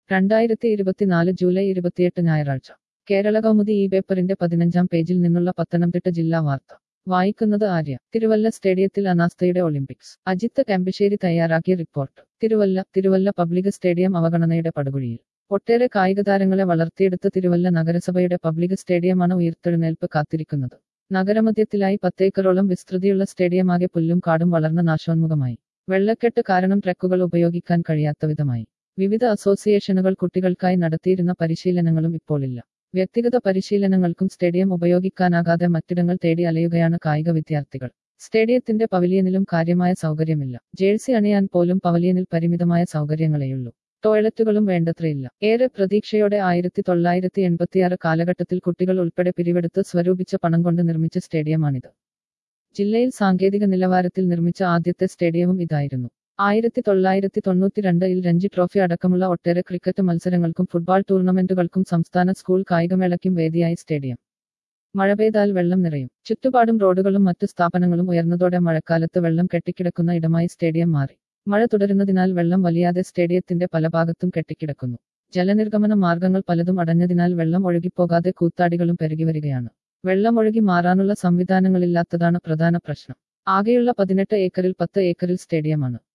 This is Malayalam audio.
രണ്ടായിരത്തി ഇരുപത്തിനാല് ജൂലൈ ഇരുപത്തിയെട്ട് ഞായറാഴ്ച കേരള കൗമുദി ഈ പേപ്പറിന്റെ പതിനഞ്ചാം പേജിൽ നിന്നുള്ള പത്തനംതിട്ട ജില്ലാ വാർത്ത വായിക്കുന്നത് ആര്യ തിരുവല്ല സ്റ്റേഡിയത്തിൽ അനാസ്ഥയുടെ ഒളിമ്പിക്സ് അജിത്ത് കെമ്പശ്ശേരി തയ്യാറാക്കിയ report Thiruvalla Thiruvalla public stadium അവഗണനയുടെ പടുകുഴിയിൽ ഒട്ടേറെ കായിക താരങ്ങളെ വളർത്തിയെടുത്ത തിരുവല്ല നഗരസഭയുടെ പബ്ലിക് സ്റ്റേഡിയമാണ് ഉയർത്തെഴുന്നേൽപ്പ് കാത്തിരിക്കുന്നത് നഗരമധ്യത്തിലായി പത്തേക്കറോളം വിസ്തൃതിയുള്ള സ്റ്റേഡിയമാകെ പുല്ലും കാടും വളർന്ന നാശോന്മുഖമായി വെള്ളക്കെട്ട് കാരണം ട്രക്കുകൾ ഉപയോഗിക്കാൻ കഴിയാത്ത വിധമായി വിവിധ അസോസിയേഷനുകൾ കുട്ടികൾക്കായി നടത്തിയിരുന്ന പരിശീലനങ്ങളും ഇപ്പോളില്ല വ്യക്തിഗത പരിശീലനങ്ങൾക്കും സ്റ്റേഡിയം ഉപയോഗിക്കാനാകാതെ മറ്റിടങ്ങൾ തേടി അലയുകയാണ് കായിക വിദ്യാർത്ഥികൾ സ്റ്റേഡിയത്തിന്റെ പവലിയനിലും കാര്യമായ സൗകര്യമില്ല ജേഴ്സി അണിയാൻ പോലും പവലിയനിൽ പരിമിതമായ സൗകര്യങ്ങളെയുള്ളൂ ടോയ്ലറ്റുകളും വേണ്ടത്രയില്ല ഏറെ പ്രതീക്ഷയോടെ ആയിരത്തി തൊള്ളായിരത്തി എൺപത്തിയാറ് കാലഘട്ടത്തിൽ കുട്ടികൾ ഉൾപ്പെടെ പിരിവെടുത്ത് സ്വരൂപിച്ച പണം കൊണ്ട് നിർമ്മിച്ച സ്റ്റേഡിയമാണിത് ജില്ലയിൽ സാങ്കേതിക നിലവാരത്തിൽ നിർമ്മിച്ച ആദ്യത്തെ സ്റ്റേഡിയവും ഇതായിരുന്നു ആയിരത്തി തൊള്ളായിരത്തി തൊണ്ണൂറ്റിരണ്ടിൽ രഞ്ജി ട്രോഫി അടക്കമുള്ള ഒട്ടേറെ ക്രിക്കറ്റ് മത്സരങ്ങൾക്കും ഫുട്ബോൾ ടൂർണമെന്റുകൾക്കും സംസ്ഥാന സ്കൂൾ കായികമേളയ്ക്കും വേദിയായി സ്റ്റേഡിയം മഴ പെയ്താൽ വെള്ളം നിറയും ചുറ്റുപാടും റോഡുകളും മറ്റു സ്ഥാപനങ്ങളും ഉയർന്നതോടെ മഴക്കാലത്ത് വെള്ളം കെട്ടിക്കിടക്കുന്ന ഇടമായി സ്റ്റേഡിയം മാറി മഴ തുടരുന്നതിനാൽ വെള്ളം വലിയാതെ സ്റ്റേഡിയത്തിന്റെ പല ഭാഗത്തും കെട്ടിക്കിടക്കുന്നു ജലനിർഗമന മാർഗങ്ങൾ പലതും അടഞ്ഞതിനാൽ വെള്ളം ഒഴുകിപ്പോകാതെ കൂത്താടികളും പെരുകിവരികയാണ് വെള്ളമൊഴുകി മാറാനുള്ള സംവിധാനങ്ങളില്ലാത്തതാണ് പ്രധാന പ്രശ്നം ആകെയുള്ള പതിനെട്ട് ഏക്കറിൽ പത്ത് ഏക്കറിൽ സ്റ്റേഡിയമാണ്